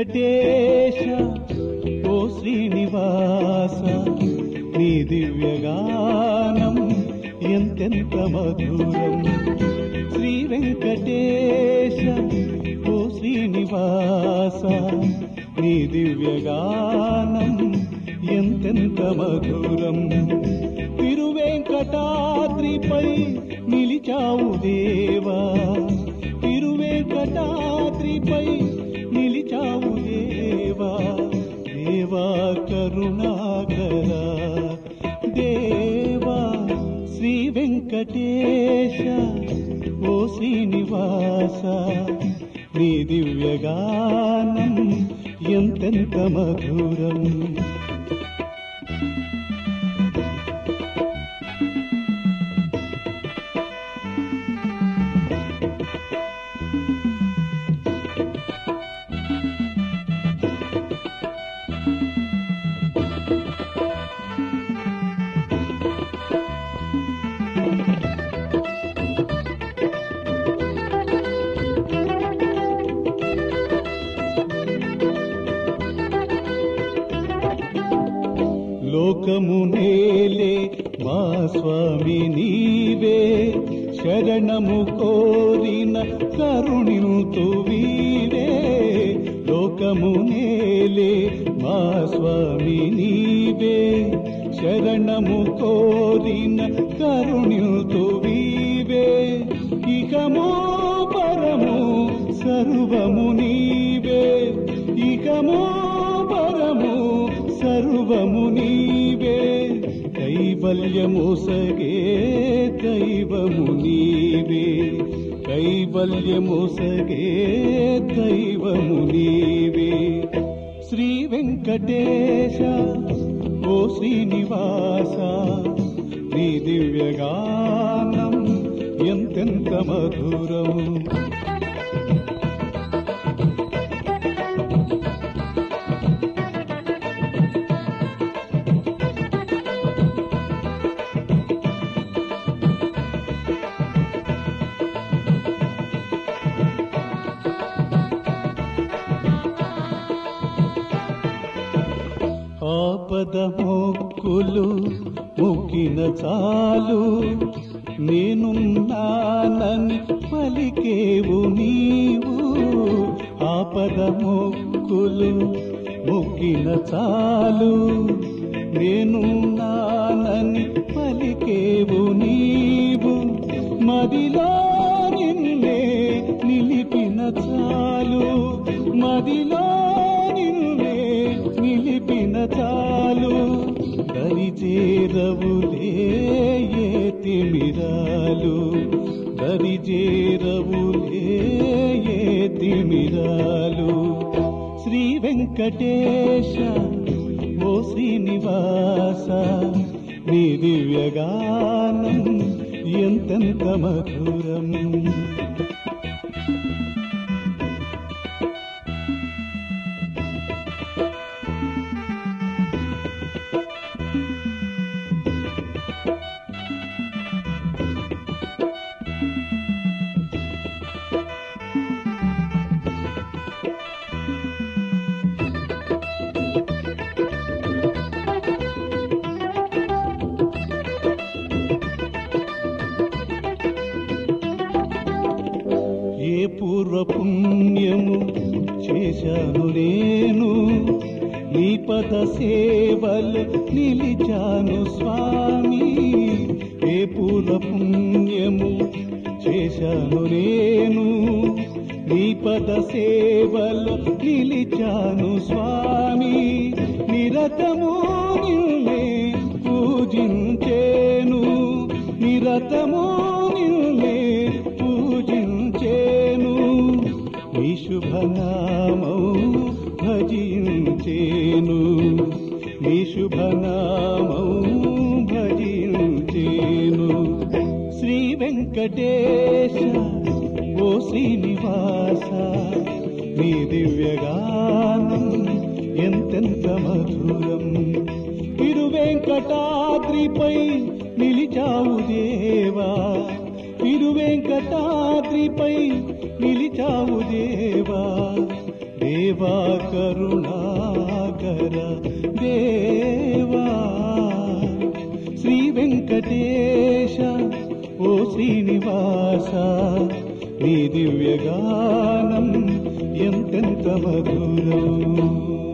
వెంకటేశ ఓ శ్రీనివాస నీ దివ్యగానం ఎంతెంత మధురం శ్రీ వెంకటేశ ఓ శ్రీనివాస నీ దివ్యగానం ఎంతెంత మధురం తిరువేంకటాద్రిపై నిలిచావు దేవా తిరువేంకటాద్రిపై నిలిచావు దేవా దేవా కరుణాకర దేవా శ్రీ వెంకటేశ ఓ శ్రీనివాస నీ దివ్యగానం ఎంతెంత మధురం లోకము నేలే మా స్వామి నీవే శరణము కోరిన కరుణింతు వీరే లోకము నేలే మా స్వామి నీవే శరణము కోరిన కరుణింతు వీవే ఇకమో పరము సర్వము నీవే ఇకమో పరము సర్వము నీవే కైవల్యము సగే దైవము నీవే కైవల్యము సగే దైవము నీవే శ్రీ వెంకటేశ ఓ శ్రీనివాస నీ దివ్యగానం ఎంతెంత మధురము ఆపద మొక్కులు మొక్కిన చాలు నేనున్నానని పలికేవు నీవు ఆపద మొక్కులు మొక్కిన చాలు నేనున్నానని పలికేవు నీవు మదిలో నిన్నే నిలిపిన చాలు మదిలో నిన్నే నిలిపిన చాలు దరిచేరవులే ఏ తిమిరాలు దరిచేరవులే ఏ తిమిరాలు శ్రీ వెంకటేశ ఓ శ్రీనివాస నీ దివ్యగానం ఎంతెంత మధురం ఏ పూర్వ పుణ్యము చేశాను నేను నీ పద సేవలు నిలిచాను స్వామి ఏ పూర్వ పుణ్యము చేశాను నేను నీ పద సేవలు నిలిచాను స్వామి నిరతము నిన్నే పూజించేను నిరతము నిన్నే పూజించేను నీ శుభనామౌ భజించేను నీ శుభనామౌ భజించేను శ్రీ వెంకటేశ ఓ శ్రీనివాస నీ దివ్యగానం ఎంతెంత మధురం తిరువెంకటాద్రిపై నిలిచావు దేవా తిరువెంకటాద్రిపై నిలిచావు దేవా దేవ దేవా కరుణాకర దేవా శ్రీ వెంకటేశ ఓ శ్రీనివాస నీ దివ్యగానం ఎంతెంత మధురం